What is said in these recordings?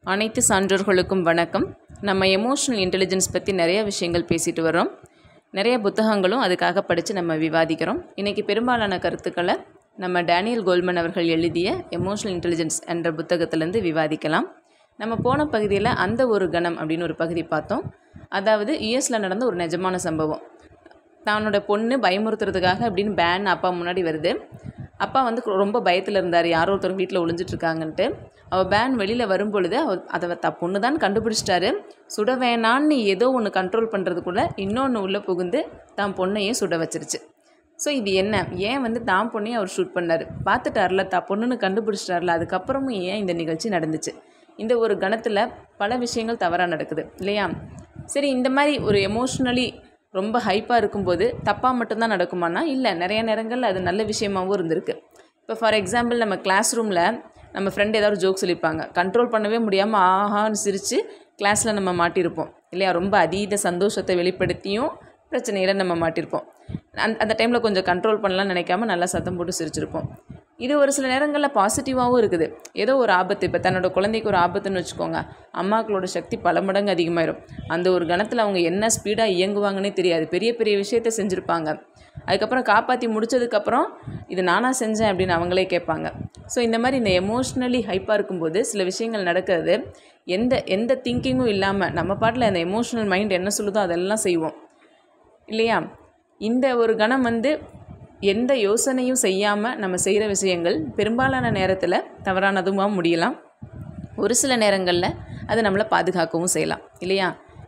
அனைத்து சான்றோர்களுக்கும் வணக்கம் நம்ம எமோஷனல் இன்டெலிஜென்ஸ் பற்றி நிறைய விஷயங்கள் பேசிட்டு வரோம் நிறைய புத்தகங்களும் அதுக்காக படித்து நம்ம விவாதிக்கிறோம் இன்றைக்கி பெரும்பாலான கருத்துக்களை நம்ம டேனியல் கோல்மன் அவர்கள் எழுதிய எமோஷனல் இன்டெலிஜென்ஸ் என்ற புத்தகத்திலேருந்து விவாதிக்கலாம் நம்ம போன பகுதியில் அந்த ஒரு கணம் அப்படின்னு ஒரு பகுதி பார்த்தோம் அதாவது யூஎஸில் நடந்த ஒரு நிஜமான சம்பவம் தன்னோட பொண்ணு பயமுறுத்துறதுக்காக அப்படின்னு பேன் அப்பா முன்னாடி வருது அப்பா வந்து ரொம்ப பயத்தில் இருந்தார் யாரோ ஒருத்தர் வீட்டில் ஒளிஞ்சிட்டு இருக்காங்கன்ட்டு அவள் பேன் வெளியில் வரும் பொழுது அவ அதை த பொண்ணு தான் கண்டுபிடிச்சிட்டாரு சுட வேணான்னு ஏதோ ஒன்று கண்ட்ரோல் பண்ணுறதுக்குள்ளே இன்னொன்று உள்ளே புகுந்து தான் பொண்ணையே சுட வச்சிருச்சு ஸோ இது என்ன ஏன் வந்து தான் பொண்ணையும் அவர் ஷூட் பண்ணார் பார்த்துட்டார்ல தான் பொண்ணுன்னு கண்டுபிடிச்சிட்டார்ல அதுக்கப்புறமும் ஏன் இந்த நிகழ்ச்சி நடந்துச்சு இந்த ஒரு கணத்தில் பல விஷயங்கள் தவறாக நடக்குது இல்லையா சரி இந்த மாதிரி ஒரு எமோஷ்னலி ரொம்ப ஹைப்பாக இருக்கும்போது தப்பாக மட்டும்தான் நடக்குமானா இல்லை நிறைய நேரங்களில் அது நல்ல விஷயமாகவும் இருந்திருக்கு இப்போ ஃபார் எக்ஸாம்பிள் நம்ம கிளாஸ் ரூமில் நம்ம ஃப்ரெண்ட் ஏதாவது ஜோக் சொல்லியிருப்பாங்க கண்ட்ரோல் பண்ணவே முடியாமல் ஆஹான்னு சிரித்து கிளாஸில் நம்ம மாட்டியிருப்போம் இல்லையா ரொம்ப அதீத சந்தோஷத்தை வெளிப்படுத்தியும் பிரச்சனையில் நம்ம மாட்டியிருப்போம் அந்த அந்த டைமில் கொஞ்சம் கண்ட்ரோல் பண்ணலாம்னு நினைக்காம நல்லா சத்தம் போட்டு சிரிச்சிருப்போம் இது ஒரு சில நேரங்களில் பாசிட்டிவாகவும் இருக்குது ஏதோ ஒரு ஆபத்து இப்போ தன்னோட குழந்தைக்கு ஒரு ஆபத்துன்னு வச்சுக்கோங்க அம்மாக்களோட சக்தி பல மடங்கு அதிகமாயிரும் அந்த ஒரு கணத்தில் அவங்க என்ன ஸ்பீடாக இயங்குவாங்கன்னே தெரியாது பெரிய பெரிய விஷயத்த செஞ்சுருப்பாங்க அதுக்கப்புறம் காப்பாற்றி முடிச்சதுக்கப்புறம் இது நானாக செஞ்சேன் அப்படின்னு அவங்களே கேட்பாங்க ஸோ இந்த மாதிரி இந்த எமோஷ்னலி ஹைப்பாக இருக்கும்போது சில விஷயங்கள் நடக்கிறது எந்த எந்த திங்கிங்கும் இல்லாமல் நம்ம பாட்டில் அந்த எமோஷ்னல் மைண்ட் என்ன சொல்லுதோ அதெல்லாம் செய்வோம் இல்லையா இந்த ஒரு கணம் வந்து எந்த யோசனையும் செய்யாமல் நம்ம செய்கிற விஷயங்கள் பெரும்பாலான நேரத்தில் தவறானதுமாக முடியலாம் ஒரு சில நேரங்களில் அது நம்மளை பாதுகாக்கவும் செய்யலாம் இல்லையா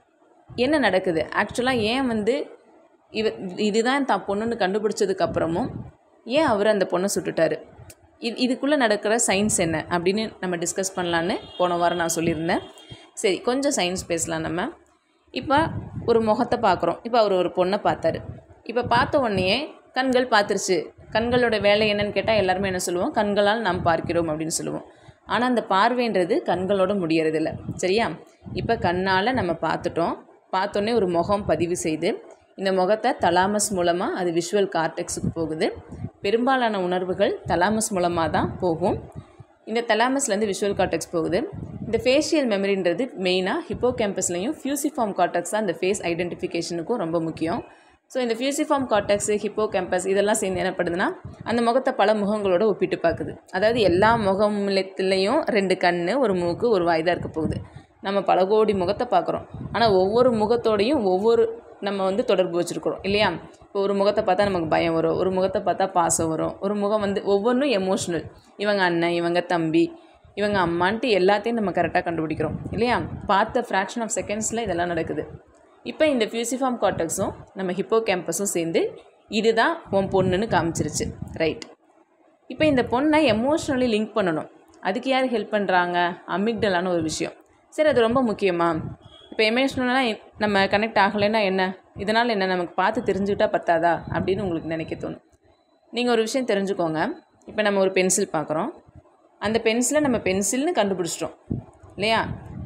என்ன நடக்குது ஆக்சுவலாக ஏன் வந்து இவ இதுதான் தான் பொண்ணுன்னு கண்டுபிடிச்சதுக்கப்புறமும் ஏன் அவர் அந்த பொண்ணை சுட்டுட்டாரு இது இதுக்குள்ளே நடக்கிற சயின்ஸ் என்ன அப்படின்னு நம்ம டிஸ்கஸ் பண்ணலான்னு போன வாரம் நான் சொல்லியிருந்தேன் சரி கொஞ்சம் சயின்ஸ் பேசலாம் நம்ம இப்போ ஒரு முகத்தை பார்க்குறோம் இப்போ அவர் ஒரு பொண்ணை பார்த்தாரு இப்போ பார்த்த உடனே கண்கள் பார்த்துருச்சு கண்களோட வேலை என்னன்னு கேட்டால் எல்லாருமே என்ன சொல்லுவோம் கண்களால் நாம் பார்க்கிறோம் அப்படின்னு சொல்லுவோம் ஆனால் அந்த பார்வைன்றது கண்களோட முடியறதில்ல சரியா இப்போ கண்ணால் நம்ம பார்த்துட்டோம் பார்த்தோன்னே ஒரு முகம் பதிவு செய்து இந்த முகத்தை தலாமஸ் மூலமாக அது விஷுவல் கார்டெக்ஸுக்கு போகுது பெரும்பாலான உணர்வுகள் தலாமஸ் மூலமாக தான் போகும் இந்த தலாமஸ்லேருந்து விஷுவல் கார்டெக்ஸ் போகுது இந்த ஃபேஷியல் மெமரின்றது மெயினாக ஹிப்போ கேம்பஸ்லையும் ஃபியூசிஃபார்ம் கார்டெக்ஸ் தான் இந்த ஃபேஸ் ஐடென்டிஃபிகேஷனுக்கும் ரொம்ப முக்கியம் ஸோ இந்த ஃபியூசிஃபார்ம் கார்டெக்ஸ் ஹிப்போ கேம்பஸ் இதெல்லாம் சேர்ந்து என்ன பண்ணுதுன்னா அந்த முகத்தை பல முகங்களோட ஒப்பிட்டு பார்க்குது அதாவது எல்லா முகமுலத்துலேயும் ரெண்டு கண் ஒரு மூக்கு ஒரு வாய் தான் இருக்க போகுது நம்ம பல கோடி முகத்தை பார்க்குறோம் ஆனால் ஒவ்வொரு முகத்தோடையும் ஒவ்வொரு நம்ம வந்து தொடர்பு வச்சுருக்குறோம் இல்லையா இப்போ ஒரு முகத்தை பார்த்தா நமக்கு பயம் வரும் ஒரு முகத்தை பார்த்தா பாசம் வரும் ஒரு முகம் வந்து ஒவ்வொன்றும் எமோஷ்னல் இவங்க அண்ணன் இவங்க தம்பி இவங்க அம்மான்ட்டு எல்லாத்தையும் நம்ம கரெக்டாக கண்டுபிடிக்கிறோம் இல்லையா பார்த்த ஃப்ராக்ஷன் ஆஃப் செகண்ட்ஸில் இதெல்லாம் நடக்குது இப்போ இந்த ஃபியூசிஃபார்ம் கார்டெக்ஸும் நம்ம ஹிப்போ கேம்பஸும் சேர்ந்து இதுதான் உன் பொண்ணுன்னு காமிச்சிருச்சு ரைட் இப்போ இந்த பொண்ணை எமோஷ்னலி லிங்க் பண்ணணும் அதுக்கு யார் ஹெல்ப் பண்ணுறாங்க அமிக்டலான ஒரு விஷயம் சரி அது ரொம்ப முக்கியமா இப்போ எமோஷ்னலாக நம்ம கனெக்ட் ஆகலைன்னா என்ன இதனால் என்ன நமக்கு பார்த்து தெரிஞ்சுக்கிட்டா பத்தாதா அப்படின்னு உங்களுக்கு நினைக்க தோணும் நீங்கள் ஒரு விஷயம் தெரிஞ்சுக்கோங்க இப்போ நம்ம ஒரு பென்சில் பார்க்குறோம் அந்த பென்சிலை நம்ம பென்சில்னு கண்டுபிடிச்சிட்டோம் இல்லையா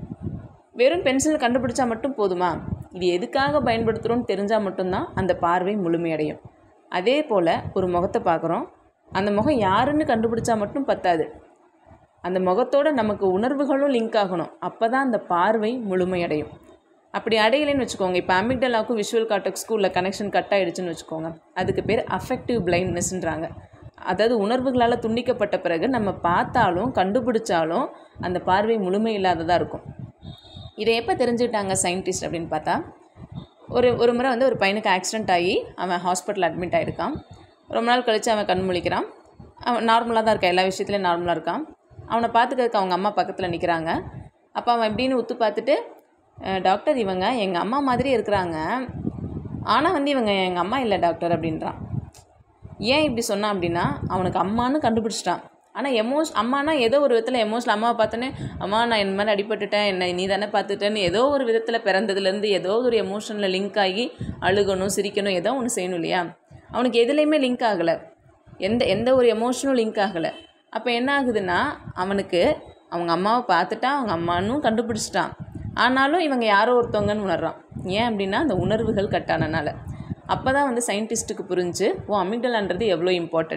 வெறும் பென்சில் கண்டுபிடிச்சா மட்டும் போதுமா இது எதுக்காக பயன்படுத்துகிறோன்னு தெரிஞ்சால் மட்டும்தான் அந்த பார்வை முழுமையடையும் அதே போல் ஒரு முகத்தை பார்க்குறோம் அந்த முகம் யாருன்னு கண்டுபிடிச்சா மட்டும் பத்தாது அந்த முகத்தோட நமக்கு உணர்வுகளும் லிங்க் ஆகணும் அப்போ தான் அந்த பார்வை முழுமையடையும் அப்படி அடையலைன்னு வச்சுக்கோங்க இப்போ அமிக்டலாவுக்கும் விஷுவல் கார்டெக்ஸ்க்கும் உள்ள கனெக்ஷன் கட் ஆகிடுச்சுன்னு வச்சுக்கோங்க அதுக்கு பேர் அஃபெக்டிவ் பிளைண்ட்னஸ்ன்றாங்க அதாவது உணர்வுகளால் துண்டிக்கப்பட்ட பிறகு நம்ம பார்த்தாலும் கண்டுபிடிச்சாலும் அந்த பார்வை முழுமை இல்லாததாக இருக்கும் இதை எப்போ தெரிஞ்சுக்கிட்டாங்க சயின்டிஸ்ட் அப்படின்னு பார்த்தா ஒரு ஒரு முறை வந்து ஒரு பையனுக்கு ஆக்சிடென்ட் ஆகி அவன் ஹாஸ்பிட்டல் அட்மிட் ஆகிருக்கான் ரொம்ப நாள் கழித்து அவன் கண் முழிக்கிறான் அவன் நார்மலாக தான் இருக்கான் எல்லா விஷயத்துலையும் நார்மலாக இருக்கான் அவனை பார்த்துக்கிறதுக்கு அவங்க அம்மா பக்கத்தில் நிற்கிறாங்க அப்போ அவன் எப்படின்னு உத்து பார்த்துட்டு டாக்டர் இவங்க எங்கள் அம்மா மாதிரி இருக்கிறாங்க ஆனால் வந்து இவங்க எங்கள் அம்மா இல்லை டாக்டர் அப்படின்றான் ஏன் இப்படி சொன்னான் அப்படின்னா அவனுக்கு அம்மானு கண்டுபிடிச்சிட்டான் ஆனால் எமோஷ் அம்மானா ஏதோ ஒரு விதத்தில் எமோஷனல் அம்மாவை பார்த்தோன்னே அம்மா நான் இந்த மாதிரி அடிபட்டுட்டேன் என்னை நீ தானே பார்த்துட்டேன்னு ஏதோ ஒரு விதத்தில் பிறந்ததுலேருந்து ஏதோ ஒரு எமோஷனில் லிங்க் ஆகி அழுகணும் சிரிக்கணும் ஏதோ ஒன்று செய்யணும் இல்லையா அவனுக்கு எதுலேயுமே லிங்க் ஆகலை எந்த எந்த ஒரு எமோஷனும் லிங்க் ஆகலை அப்போ என்ன ஆகுதுன்னா அவனுக்கு அவங்க அம்மாவை பார்த்துட்டா அவங்க அம்மானும் கண்டுபிடிச்சிட்டான் ஆனாலும் இவங்க யாரோ ஒருத்தவங்கன்னு உணர்றான் ஏன் அப்படின்னா அந்த உணர்வுகள் கட்டானனால அப்போ தான் வந்து சயின்டிஸ்ட்டுக்கு புரிஞ்சு ஓ அமிக்டலான்றது எவ்வளோ இம்பார்ட்டண்ட்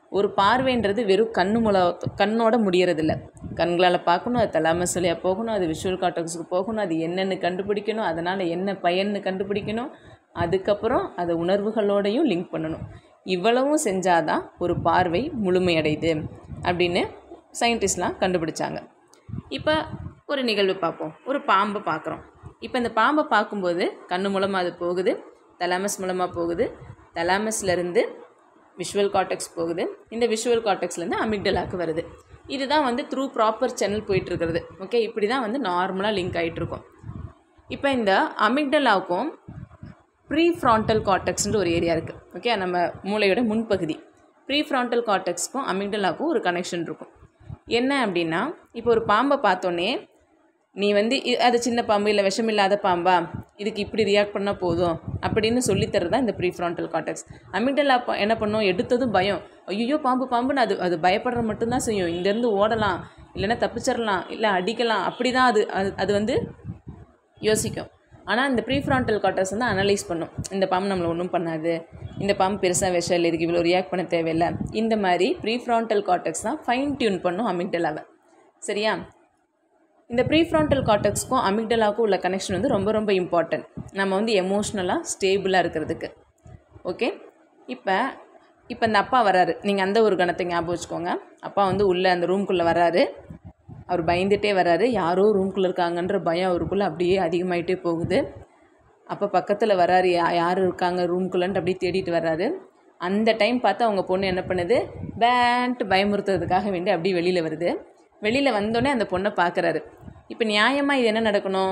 ஒரு பார்வைன்றது வெறும் கண்ணு மூல கண்ணோட முடியறதில்ல கண்களால் பார்க்கணும் அது தலாமஸ் வழியாக போகணும் அது விஷுவல் கார்டெக்ஸுக்கு போகணும் அது என்னென்னு கண்டுபிடிக்கணும் அதனால் என்ன பயன்னு கண்டுபிடிக்கணும் அதுக்கப்புறம் அதை உணர்வுகளோடையும் லிங்க் பண்ணணும் இவ்வளவும் செஞ்சாதான் ஒரு பார்வை முழுமையடையுது அப்படின்னு சயின்டிஸ்ட்லாம் கண்டுபிடிச்சாங்க இப்போ ஒரு நிகழ்வு பார்ப்போம் ஒரு பாம்பை பார்க்குறோம் இப்போ இந்த பாம்பை பார்க்கும்போது கண்ணு மூலமாக அது போகுது தலாமஸ் மூலமாக போகுது தலாமஸ்லேருந்து விஷுவல் கார்டெக்ஸ் போகுது இந்த விஷுவல் கார்டெக்ஸ்லேருந்து அமிக்டலாக்கு வருது இதுதான் வந்து த்ரூ ப்ராப்பர் சேனல் போயிட்டுருக்கிறது ஓகே இப்படி தான் வந்து நார்மலாக லிங்க் ஆகிட்டுருக்கும் இப்போ இந்த அமிக்டலாவுக்கும் ப்ரீ ஃப்ராண்டல் கார்டெக்ஸ்ன்ற ஒரு ஏரியா இருக்குது ஓகே நம்ம மூளையோட முன்பகுதி ப்ரீ ஃப்ராண்டல் கார்டெக்ஸ்க்கும் அமிக்டலாவுக்கும் ஒரு கனெக்ஷன் இருக்கும் என்ன அப்படின்னா இப்போ ஒரு பாம்பை பார்த்தோன்னே நீ வந்து இ- அது சின்ன பாம்பு இல்லை விஷம் இல்லாத பாம்பா இதுக்கு இப்படி ரியாக்ட் பண்ணால் போதும் அப்படின்னு சொல்லித்தரது தான் இந்த ப்ரீ ஃப்ராண்டல் கார்டெக்ஸ் அமிக்டலா ப- என்ன பண்ணும் எடுத்ததும் பயம் ஐயோ பாம்பு பாம்புன்னு அது அது பயப்படுற மட்டும்தான் செய்யும் இங்கேருந்து ஓடலாம் இல்லைன்னா தப்பிச்சிடலாம் இல்லை அடிக்கலாம் அப்படி தான் அது அது அது வந்து யோசிக்கும் ஆனால் இந்த ப்ரீஃப்ராண்டல் கார்டர்ஸ் வந்து அனலைஸ் பண்ணும் இந்த பாம்பு நம்மளை ஒன்றும் பண்ணாது இந்த பாம்பு பெருசாக விஷம் இல்லை இதுக்கு இவ்வளோ ரியாக்ட் பண்ண தேவையில்லை இந்த மாதிரி ப்ரீஃப்ராண்டல் கார்டெக்ஸ் தான் ஃபைன் டியூன் பண்ணும் அமிக்டலாவை சரியா இந்த ப்ரீஃப்ராண்டல் கார்டெக்ஸ்க்கும் அமிக்டலாவுக்கும் உள்ள கனெக்ஷன் வந்து ரொம்ப ரொம்ப இம்பார்ட்டன்ட் நம்ம வந்து எமோஷ்னலாக ஸ்டேபிளாக இருக்கிறதுக்கு ஓகே இப்போ இப்போ இந்த அப்பா வராரு நீங்கள் அந்த ஒரு கணத்தை ஞாபகம் வச்சுக்கோங்க அப்பா வந்து உள்ளே அந்த ரூம்குள்ளே வராரு அவர் பயந்துட்டே வராரு யாரோ ரூம்குள்ளே இருக்காங்கன்ற பயம் அவருக்குள்ளே அப்படியே அதிகமாயிட்டே போகுது அப்போ பக்கத்தில் வராரு யா யார் இருக்காங்க ரூம்குள்ளன்ட்டு அப்படியே தேடிட்டு வர்றாரு அந்த டைம் பார்த்து அவங்க பொண்ணு என்ன பண்ணுது பேன்ட்டு பயமுறுத்துறதுக்காக வேண்டி அப்படியே வெளியில் வருது வெளியில் வந்தோடனே அந்த பொண்ணை பார்க்குறாரு இப்போ நியாயமாக இது என்ன நடக்கணும்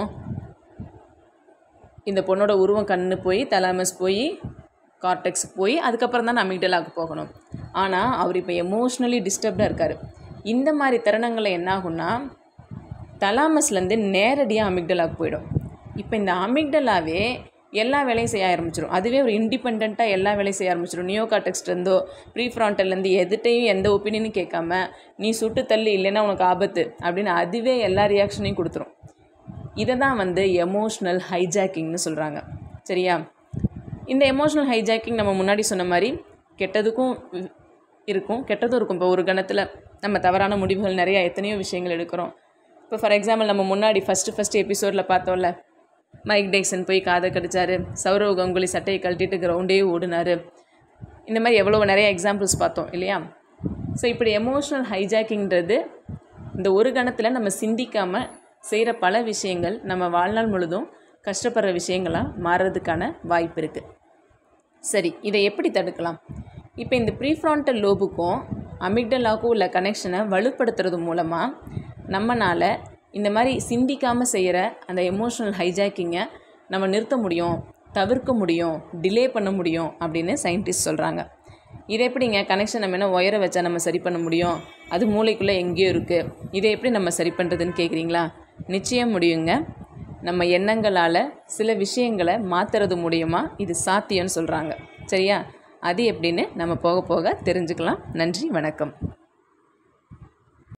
இந்த பொண்ணோட உருவம் கண்ணு போய் தலாமஸ் போய் கார்டெக்ஸ் போய் அதுக்கப்புறம் தான் அமிக்டலாக்கு போகணும் ஆனால் அவர் இப்போ எமோஷ்னலி டிஸ்டர்ப்டாக இருக்கார் இந்த மாதிரி தருணங்களில் என்ன ஆகும்னா தலாமஸ்லேருந்து நேரடியாக அமிக்டலாக்கு போயிடும் இப்போ இந்த அமிக்டலாவே எல்லா வேலையும் செய்ய ஆரம்பிச்சிடும் அதுவே ஒரு இண்டிபெண்ட்டாக எல்லா வேலையும் செய்ய ஆரம்பிச்சிடும் நியோ கார்டெக்ஸ்லேருந்தோ ப்ரீ ஃப்ராண்டல்லேருந்து எதுட்டையும் எந்த ஒப்பீனியனும் கேட்காம நீ சுட்டு தள்ளி இல்லைன்னா உனக்கு ஆபத்து அப்படின்னு அதுவே எல்லா ரியாக்ஷனையும் கொடுத்துரும் இதை தான் வந்து எமோஷ்னல் ஹைஜாக்கிங்னு சொல்கிறாங்க சரியா இந்த எமோஷ்னல் ஹைஜாக்கிங் நம்ம முன்னாடி சொன்ன மாதிரி கெட்டதுக்கும் வி- இருக்கும் கெட்டதும் இருக்கும் இப்போ ஒரு கணத்தில் நம்ம தவறான முடிவுகள் நிறையா எத்தனையோ விஷயங்கள் எடுக்கிறோம் இப்போ ஃபார் எக்ஸாம்பிள் நம்ம முன்னாடி ஃபஸ்ட்டு ஃபஸ்ட்டு எபிசோடில் பார்த்தோம்ல மைக் டேக்சன் போய் காதை கடிச்சாரு சௌரவ் கங்குலி சட்டையை கழட்டிட்டு கிரவுண்டே ஓடினாரு இந்த மாதிரி எவ்வளோ நிறைய எக்ஸாம்பிள்ஸ் பார்த்தோம் இல்லையா ஸோ இப்படி எமோஷ்னல் ஹைஜாக்கிங்கிறது இந்த ஒரு கணத்தில் நம்ம சிந்திக்காமல் செய்கிற பல விஷயங்கள் நம்ம வாழ்நாள் முழுதும் கஷ்டப்படுற விஷயங்களாக மாறுறதுக்கான வாய்ப்பு இருக்குது சரி இதை எப்படி தடுக்கலாம் இப்போ இந்த ப்ரீஃப்ராண்டல் லோபுக்கும் அமிக்டலாவுக்கும் உள்ள கனெக்ஷனை வலுப்படுத்துறது மூலமாக நம்மனால் இந்த மாதிரி சிந்திக்காமல் செய்கிற அந்த எமோஷ்னல் ஹைஜாக்கிங்கை நம்ம நிறுத்த முடியும் தவிர்க்க முடியும் டிலே பண்ண முடியும் அப்படின்னு சயின்டிஸ்ட் சொல்கிறாங்க இதை எப்படிங்க கனெக்ஷன் நம்ம என்ன ஒயரை வச்சா நம்ம சரி பண்ண முடியும் அது மூளைக்குள்ளே எங்கேயோ இருக்குது இதை எப்படி நம்ம சரி பண்ணுறதுன்னு கேட்குறீங்களா நிச்சயம் முடியுங்க நம்ம எண்ணங்களால் சில விஷயங்களை மாற்றுறது மூலியமா இது சாத்தியம்னு சொல்கிறாங்க சரியா அது எப்படின்னு நம்ம போக போக தெரிஞ்சுக்கலாம் நன்றி வணக்கம்